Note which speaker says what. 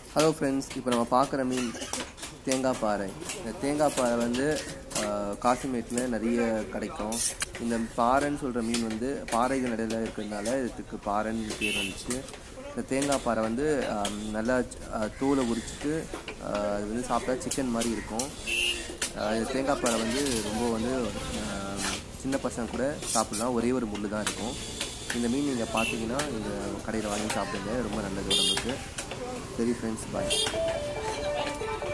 Speaker 1: hello friends இப்போ நம்ம பார்க்குற மீன் தேங்காய் பாறை இந்த தேங்காய் பாறை வந்து ஆஹ், காசிமேட்டில் நிறைய கிடைக்கும் இந்த பாறைன்னு சொல்கிற மீன் வந்து பாறைகள் நடையில் இருக்கிறதுனால இதுக்கு பாறைன்னு பேர் வந்துச்சு இந்த தேங்காய் பாறை வந்து ஆம், நல்லா ஆஹ், தோலை உரிச்சிட்டு ஆஹ், அது வந்து சாப்பிட்டா சிக்கன் மாதிரி இருக்கும் ஆஹ், இந்த தேங்காய் பாறை வந்து ரொம்ப வந்து ஆஹ், சின்ன பசங்க கூட சாப்பிடலாம் ஒரே ஒரு முள் தான் இருக்கும் இந்த மீன் நீங்கள் பார்த்தீங்கன்னா இந்த கடையில் வாங்கி சாப்பிடுங்க ரொம்ப நல்லது உடம்புக்கு சரி ஃப்ரெண்ட்ஸ் பாய்